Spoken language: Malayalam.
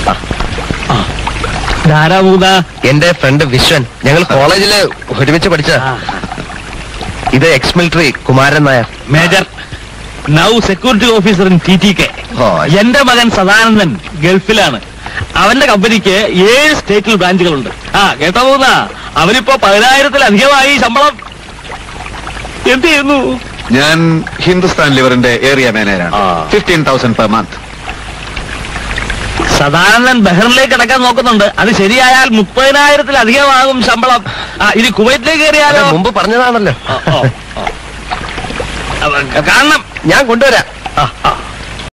ധാരാമൂത എന്റെ ഫ്രണ്ട് വിശ്വൻ ഞങ്ങൾ കോളേജില് ഒരുമിച്ച് പഠിച്ച ഇത് ex military Kumaran Nair major now security officer in T T K ഓ, എന്റെ മകൻ സദാനന്ദൻ ഗൾഫിലാണ് അവന്റെ കമ്പനിക്ക് ഏഴ് സ്റ്റേറ്റിൽ ബ്രാഞ്ചുകളുണ്ട് ആ കേട്ടോ പോകുന്ന അവനിപ്പോ പതിനായിരത്തിലധികമായി ശമ്പളം എന്ത് ചെയ്യുന്നു ഞാൻ ഹിന്ദുസ്ഥാൻ ലിവറിന്റെ ഏരിയ മാനേജറാണ് ആ. Fifteen thousand per month Sadanandan ബഹ്റിനിലേക്ക് കിടക്കാൻ നോക്കുന്നുണ്ട് അത് ശരിയായാൽ മുപ്പതിനായിരത്തിലധികമാകും ശമ്പളം ആ ഇനി കുവൈറ്റിലേക്ക് അത് കയറിയാലോ മുമ്പ് പറഞ്ഞതാണല്ലോ ഓ, ഓ, ഓ. അവ- കാണണം ഞാൻ കൊണ്ടുവരാം ആ, ആ.